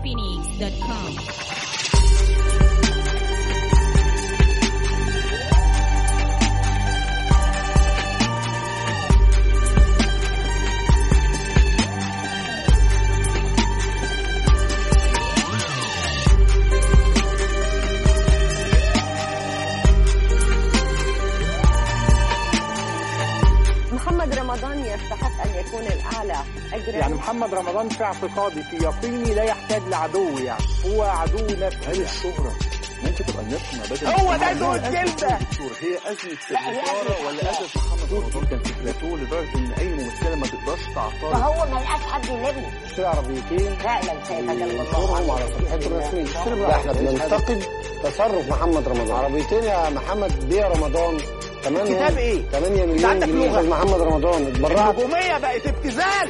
DJPhoenix.com. محمد رمضان يستحق أن يكون الأعلى أجرا يعني محمد رمضان في اعتقادي في يقيني لا يحتاج لعدو يعني هو عدو نفسه هل الشهرة ممكن تبقى النفس ما بدل هو ده دول كلمة هي أزمة الإثارة ولا أزمة محمد رمضان كان في بلاتو لدرجة إن أي ممثلة ما تقدرش تعترض فهو ما لقاش حد يلمه اشتري عربيتين فعلا سيدنا الله ينشرهم على صفحته الرسمية لا احنا بننتقد تصرف محمد رمضان عربيتين يا محمد بيه رمضان 8 كتاب إيه؟ 8 أنت مليون عندك جنيه لغة. عشان محمد رمضان اتبرعت النجومية بقت ابتذال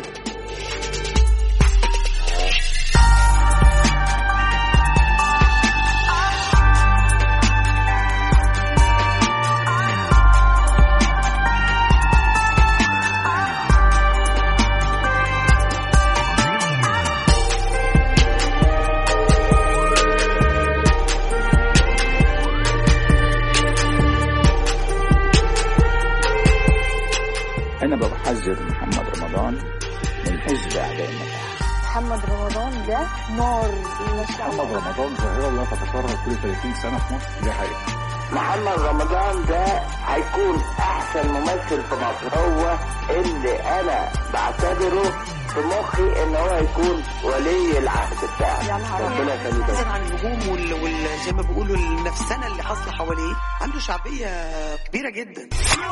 أنا بحذر محمد رمضان من حزب أعداء النجاح محمد رمضان ده نار ما شاء محمد الله رمضان ظاهرة لا تتكرر كل 30 سنة في مصر دي حقيقة محمد رمضان ده هيكون احسن ممثل في مصر هو اللي انا بعتبره في مخي ان هو يكون ولي العهد بتاعي يا نهار أبيض. ربنا يخليه بعيدا عن النجوم وال... وال... زي ما بيقولوا النفسنه اللي حاصله حواليه عنده شعبيه كبيره جدا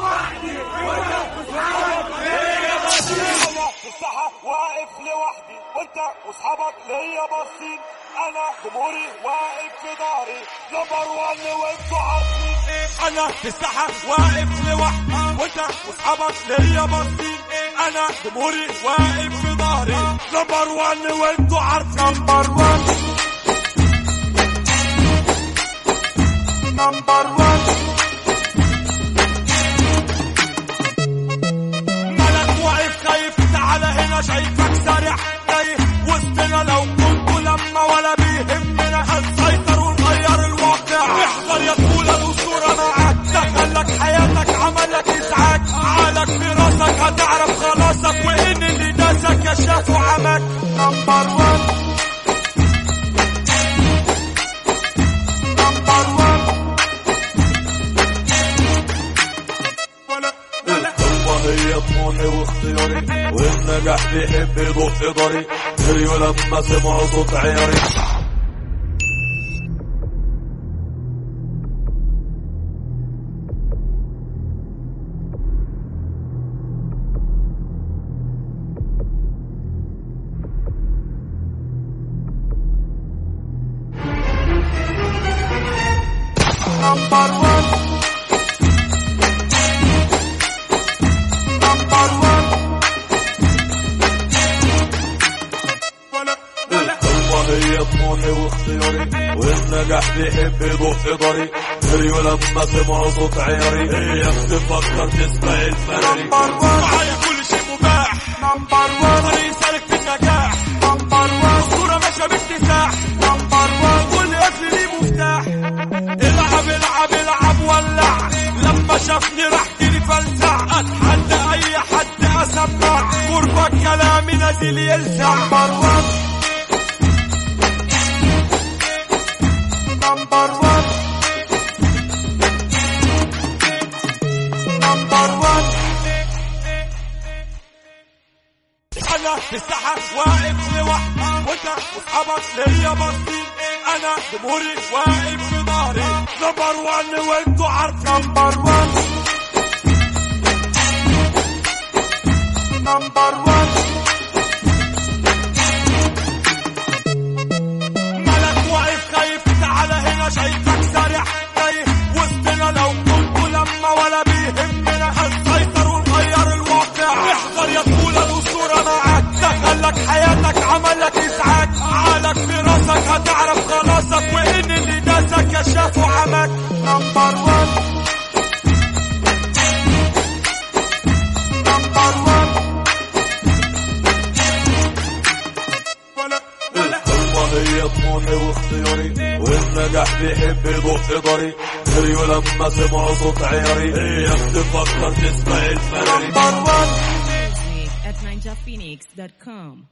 واقف لوحدي وانت واصحابك ليا باصين انا جمهوري واقف في ظهري نمبر وان وانتوا عارفين انا في الساحه واقف لوحدي وانت واصحابك ليا باصين انا جمهوري واقف في ظهري نمبر وان وانتوا عارفين نمبر وان نمبر وان ملك واقف خايف تعالى هنا شايفك سارح تايه وسطنا لو كنت لما ولا بيهمنا هنسيطر ونغير الواقع احذر يا طول الاسطوره معاك دخلك حياتك عملك ازعاج عقلك في راسك هتعرف خلاصك وان اللي داسك كشاف وعمك نمبر وان نمبر وان ولا ولا هو هي طموحي واختياري والنجاح بيحب يضخ ضري جريوا لما سمعوا صوت عياري Number one. Number one. ولا ولا هو هي طموحي واختياري والنجاح بيحب يضخ ضري جريوا لما سمعوا صوت عياري اياك تفكر تسمع المراري نمبر وان معايا كل شيء مباح نمبر وان طريق سالك في النجاح نمبر وان صورة ماشية باكتساح نمبر وان كل قفل ليه مفتاح العب العب العب ولع لما شافني راح جري فلسع اتحدى اي حد اسمع غربة كلامي نازل يلسع نمبر وان نمبر وان نمبر وان انا في الساحه واقف لوحدي وانت واصحابك ليا باصين انا جمهوري واقف في ظهري نمبر وان وانتوا عارفين نمبر وان نمبر وان ملك واقف خايف تعالى هنا شايفك سارح تايه وسطنا لو كنت لما ولا بيهمنا هنسيطر ونغير الواقع احذر يا طول الاسطوره معاك دخلك حياتك عملك ازعاج عقلك في راسك هتعرف خلاصك وان اللي داسك كشاف وعمك نمبر وان نمبر وان طموحي واختياري والنجاح بيحب يدق ضري جريوا لما سمعوا صوت عياري اياك تفكر تسمع الملاري Music at ninjaphoenix.com.